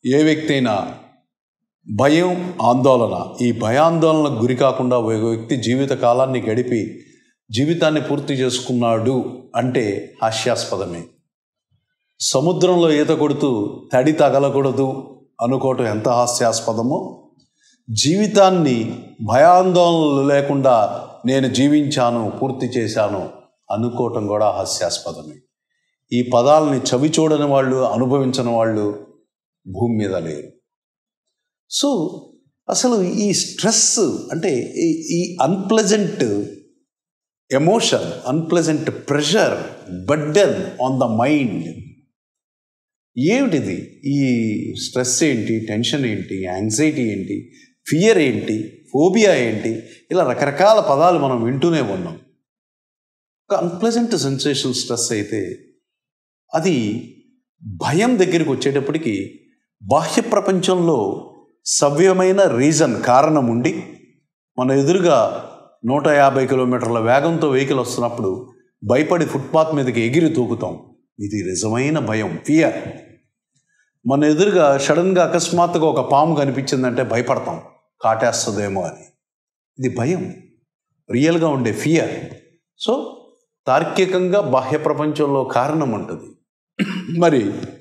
ఏ వ్యక్తి అయినా భయం ఆందోళన ఈ భయాందోళనకు గురి కాకుండా ఒక వ్యక్తి జీవిత కాలాన్ని గడిపి జీవితాన్ని పూర్తి చేసుకున్నాడు అంటే హాస్యాస్పదమే సముద్రంలో ఈత కొడుతూ తడి తగలకూడదు అనుకోవటం ఎంత హాస్యాస్పదమో జీవితాన్ని భయాందోళనలు లేకుండా నేను జీవించాను పూర్తి చేశాను అనుకోవటం కూడా హాస్యాస్పదమే ఈ పదాలని చవి చూడని వాళ్ళు అనుభవించని వాళ్ళు భూమి మీద లేరు సో అసలు ఈ స్ట్రెస్ అంటే ఈ- ఈ unpleasant emotion unpleasant pressure burden on the mind ఏమిటిది ఈ స్ట్రెస్ ఏంటి టెన్షన్ ఏంటి యాంగ్జైటీ ఏంటి ఫియర్ ఏంటి ఫోబియా ఏంటి ఇలా రకరకాల పదాలు మనం వింటూనే ఉన్నాం ఒక అన్ప్లెజెంట్ సెన్సేషన్ స్ట్రెస్ అయితే అది భయం దగ్గరికి వచ్చేటప్పటికి బాహ్య ప్రపంచంలో సవ్యమైన రీజన్ కారణం ఉండి మన ఎదురుగా నూట యాభై కిలోమీటర్ల వేగంతో వెహికల్ వస్తున్నప్పుడు భయపడి ఫుట్పాత్ మీదకి ఎగిరి తూకుతాం ఇది నిజమైన భయం ఫియర్ మన ఎదురుగా సడన్గా అకస్మాత్తుగా ఒక పాము కనిపించిందంటే భయపడతాం కాటేస్తుందేమో అని ఇది భయం రియల్గా ఉండే ఫియర్ సో తార్కికంగా బాహ్య ప్రపంచంలో కారణం ఉంటుంది మరి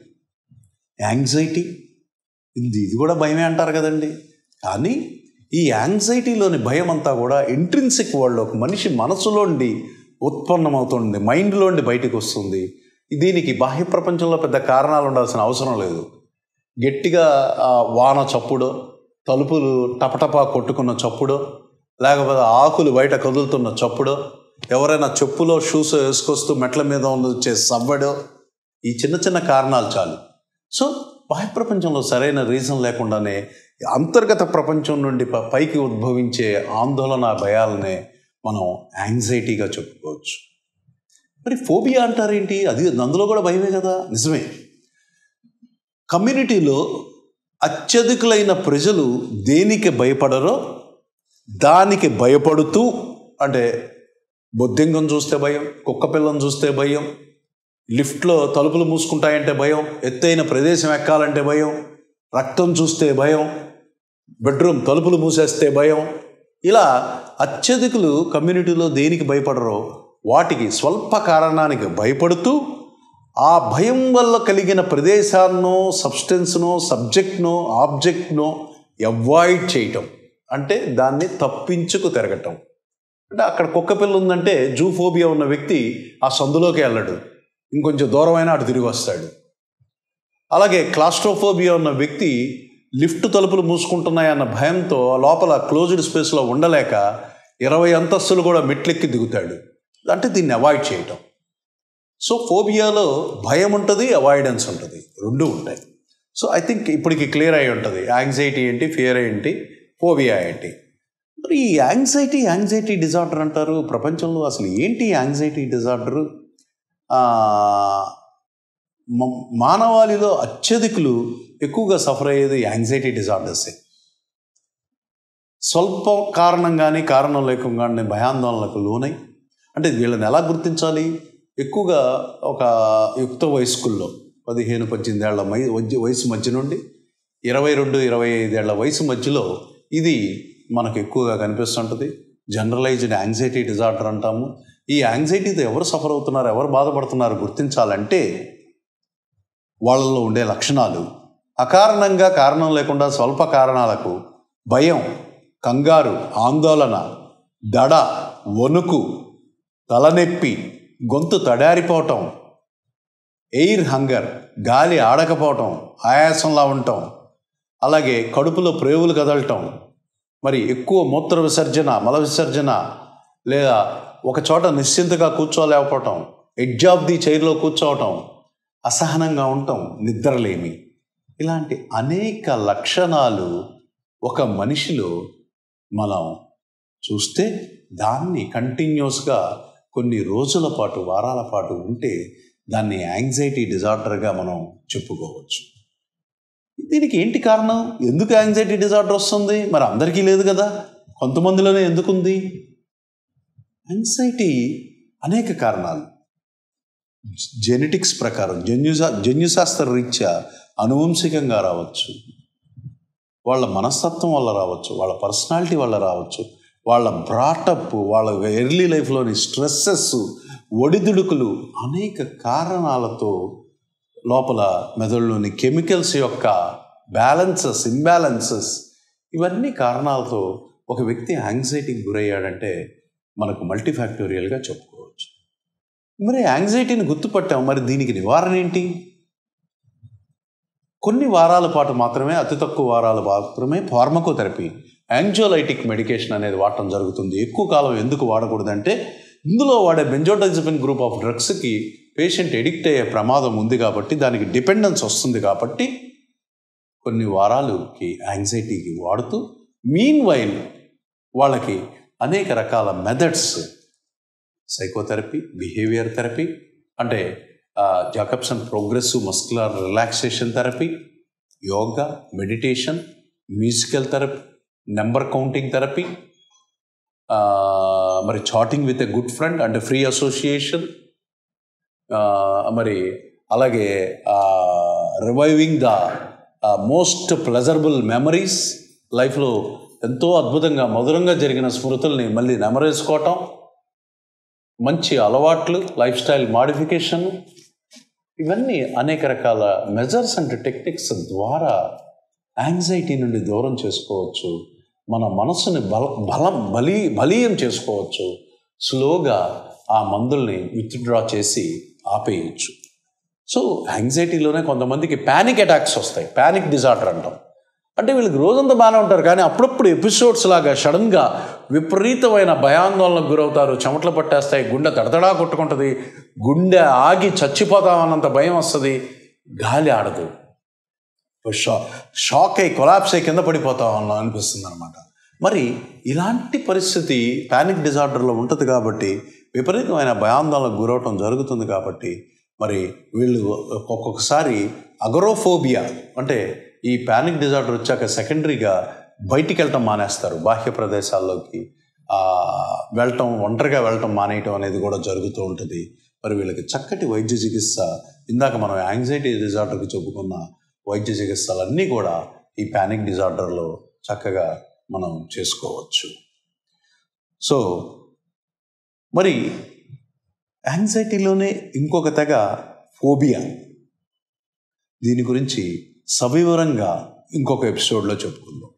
యాంగ్జైటీ ఇది ఇది కూడా భయమే అంటారు కదండి కానీ ఈ యాంగ్జైటీలోని భయం అంతా కూడా ఇంట్రిన్సిక్ వరల్డ్ ఒక మనిషి మనసులోండి ఉత్పన్నమవుతుంది మైండ్లోండి బయటికి వస్తుంది దీనికి బాహ్య ప్రపంచంలో పెద్ద కారణాలు ఉండాల్సిన అవసరం లేదు గట్టిగా ఆ, వాన చప్పుడో తలుపులు టపటపా కొట్టుకున్న చప్పుడో లేకపోతే ఆకులు బయట కదులుతున్న చప్పుడో ఎవరైనా చెప్పులో షూస్ వేసుకొస్తూ మెట్ల మీద ఉన్న వచ్చే సవ్వడో ఈ చిన్న చిన్న కారణాలు చాలు సో బాహ్య ప్రపంచంలో సరైన రీజన్ లేకుండానే అంతర్గత ప్రపంచం నుండి ప- పైకి ఉద్భవించే ఆందోళన భయాలనే మనం యాంగ్జైటీగా చెప్పుకోవచ్చు మరి ఫోబియా అంటారేంటి అది అందులో కూడా భయమే కదా నిజమే కమ్యూనిటీలో అత్యధికులైన ప్రజలు దేనికి భయపడరో దానికి భయపడుతూ అంటే బొద్దింగం చూస్తే భయం కుక్క పిల్లని చూస్తే భయం లిఫ్ట్లో తలుపులు మూసుకుంటాయంటే భయం ఎత్తైన ప్రదేశం ఎక్కాలంటే భయం రక్తం చూస్తే భయం బెడ్రూమ్ తలుపులు మూసేస్తే భయం ఇలా అత్యధికులు కమ్యూనిటీలో దేనికి భయపడరో వాటికి స్వల్ప కారణానికి భయపడుతూ ఆ భయం వల్ల కలిగిన ప్రదేశాన్నో సబ్స్టెన్స్నో సబ్జెక్ట్నో ఆబ్జెక్ట్నో అవాయిడ్ చేయటం అంటే దాన్ని తప్పించుకు తిరగటం అంటే అక్కడ కుక్క పిల్ల ఉందంటే జూఫోబియా ఉన్న వ్యక్తి ఆ సందులోకి వెళ్ళడు ఇంకొంచెం దూరమైన అటు తిరిగి వస్తాడు అలాగే క్లాస్ట్రోఫోబియా ఉన్న వ్యక్తి లిఫ్ట్ తలుపులు మూసుకుంటున్నాయన్న భయంతో లోపల క్లోజ్డ్ స్పేస్లో ఉండలేక ఇరవై అంతస్తులు కూడా మెట్లెక్కి దిగుతాడు అంటే దీన్ని అవాయిడ్ చేయటం సో ఫోబియాలో భయం ఉంటుంది అవాయిడెన్స్ ఉంటుంది రెండు ఉంటాయి సో ఐ థింక్ ఇప్పటికి క్లియర్ అయి ఉంటుంది యాంగ్జైటీ ఏంటి ఫియర్ ఏంటి ఫోబియా ఏంటి మరి ఈ యాంగ్జైటీ యాంగ్జైటీ డిజార్డర్ అంటారు ప్రపంచంలో అసలు ఏంటి యాంగ్జైటీ డిజార్డరు మానవాళిలో అత్యధికులు ఎక్కువగా సఫర్ అయ్యేది యాంగ్జైటీ డిజార్డర్సే స్వల్ప కారణం కానీ కారణం లేకుండా భయాందోళనలకు లోనై అంటే వీళ్ళని ఎలా గుర్తించాలి ఎక్కువగా ఒక యుక్త వయస్కుల్లో పదిహేను పద్దెనిమిది ఏళ్ల మై వజ్జ- వయసు మధ్య నుండి ఇరవై రెండు ఇరవై ఐదేళ్ల వయసు మధ్యలో ఇది మనకు ఎక్కువగా కనిపిస్తుంటుంది జనరలైజ్డ్ యాంగ్జైటీ డిజార్డర్ అంటాము ఈ యాంగ్జైటీతో ఎవరు సఫర్ అవుతున్నారు ఎవరు బాధపడుతున్నారు గుర్తించాలంటే వాళ్ళలో ఉండే లక్షణాలు అకారణంగా కారణం లేకుండా స్వల్ప కారణాలకు భయం కంగారు ఆందోళన దడ వణుకు తలనొప్పి గొంతు తడారిపోవటం ఎయిర్ హంగర్ గాలి ఆడకపోవటం ఆయాసంలా ఉండటం అలాగే కడుపులో ప్రేవులు కదలటం మరి ఎక్కువ మూత్ర విసర్జన మల విసర్జన లేదా ఒక చోట నిశ్చింతగా కూర్చోలేకపోవటం ఎడ్జ్ ఆఫ్ ది చైర్లో కూర్చోవటం అసహనంగా ఉండటం నిద్రలేమి ఇలాంటి అనేక లక్షణాలు ఒక మనిషిలో మనం చూస్తే దాన్ని కంటిన్యూస్గా కొన్ని రోజుల పాటు వారాల పాటు ఉంటే దాన్ని యాంగ్జైటీ డిజార్డర్గా మనం చెప్పుకోవచ్చు దీనికి ఏంటి కారణం ఎందుకు యాంగ్జైటీ డిజార్డర్ వస్తుంది మరి అందరికీ లేదు కదా కొంతమందిలోనే ఎందుకుంది యాంగ్జైటీ అనేక కారణాలు జెనెటిక్స్ ప్రకారం జన్యుశా జన్యుశాస్త్ర రీత్యా అనువంశికంగా రావచ్చు వాళ్ళ మనస్తత్వం వల్ల రావచ్చు వాళ్ళ పర్సనాలిటీ వల్ల రావచ్చు వాళ్ళ బ్రాటప్ వాళ్ళ ఎర్లీ లైఫ్లోని స్ట్రెస్సెస్ ఒడిదుడుకులు అనేక కారణాలతో లోపల మెదడులోని కెమికల్స్ యొక్క బ్యాలెన్సెస్ ఇంబ్యాలెన్సెస్ ఇవన్నీ కారణాలతో ఒక వ్యక్తి యాంగ్జైటీకి గురయ్యాడంటే మనకు మల్టీఫ్యాక్టోరియల్గా చెప్పుకోవచ్చు మరి యాంగ్జైటీని గుర్తుపట్టాం మరి దీనికి నివారణ ఏంటి కొన్ని వారాల పాటు మాత్రమే అతి తక్కువ వారాల మాత్రమే ఫార్మకోథెరపీ యాంగ్జోలైటిక్ మెడికేషన్ అనేది వాడటం జరుగుతుంది ఎక్కువ కాలం ఎందుకు వాడకూడదంటే ఇందులో వాడే బెంజోడైజపిన్ గ్రూప్ ఆఫ్ డ్రగ్స్కి పేషెంట్ ఎడిక్ట్ అయ్యే ప్రమాదం ఉంది కాబట్టి దానికి డిపెండెన్స్ వస్తుంది కాబట్టి కొన్ని వారాలకి యాంగ్జైటీకి వాడుతూ మీన్ వైల్ వాళ్ళకి అనేక రకాల మెథడ్స్ సైకోథెరపీ బిహేవియర్ థెరపీ అంటే Jacobson progressive muscular relaxation therapy yoga meditation musical therapy number counting therapy మరి chatting with a good friend and free association మరి అలాగే reviving the most pleasurable memories లైఫ్లో ఎంతో అద్భుతంగా మధురంగా జరిగిన స్మృతుల్ని మళ్ళీ నెమరేసుకోవటం మంచి అలవాట్లు లైఫ్ స్టైల్ మాడిఫికేషన్ ఇవన్నీ అనేక రకాల మెజర్స్ అండ్ టెక్నిక్స్ ద్వారా యాంగ్జైటీ నుండి దూరం చేసుకోవచ్చు మన మనసుని బల బలం బలి బలీయం చేసుకోవచ్చు స్లోగా ఆ మందుల్ని విత్డ్రా చేసి ఆపేయచ్చు సో యాంగ్జైటీలోనే కొంతమందికి ప్యానిక్ అటాక్స్ వస్తాయి ప్యానిక్ డిజార్డర్ అంటాం అంటే వీళ్ళకి రోజంతా బాగానే ఉంటారు కానీ అప్పుడప్పుడు ఎపిసోడ్స్ లాగా సడన్గా విపరీతమైన భయాందోళనకు గురవుతారు చెమటలు పట్టేస్తాయి గుండె తడతడా కొట్టుకుంటుంది గుండె ఆగి చచ్చిపోతామన్నంత భయం వస్తుంది గాలి ఆడదు షా షాక్ అయి కొలాప్స్ అయి కింద పడిపోతాం అనిపిస్తుంది అనమాట మరి ఇలాంటి పరిస్థితి ప్యానిక్ డిజార్డర్లో ఉంటుంది కాబట్టి విపరీతమైన భయాందోళనకు గురవటం జరుగుతుంది కాబట్టి మరి వీళ్ళు ఒక్కొక్కసారి అగరోఫోబియా అంటే ఈ ప్యానిక్ డిజార్డర్ వచ్చాక సెకండరీగా బయటికి వెళ్ళటం మానేస్తారు బాహ్య ప్రదేశాల్లోకి వెళ్ళటం ఒంటరిగా వెళ్ళటం మానేయటం అనేది కూడా జరుగుతూ ఉంటుంది మరి వీళ్ళకి చక్కటి వైద్య చికిత్స ఇందాక మనం యాంగ్జైటీ డిజార్డర్కి చెప్పుకున్న వైద్య చికిత్సలన్నీ కూడా ఈ ప్యానిక్ డిజార్డర్లో చక్కగా మనం చేసుకోవచ్చు సో మరి యాంగ్జైటీలోనే ఇంకొక తెగ ఫోబియా దీని గురించి సవివరంగా ఇంకొక ఎపిసోడ్లో చెప్పుకుందాం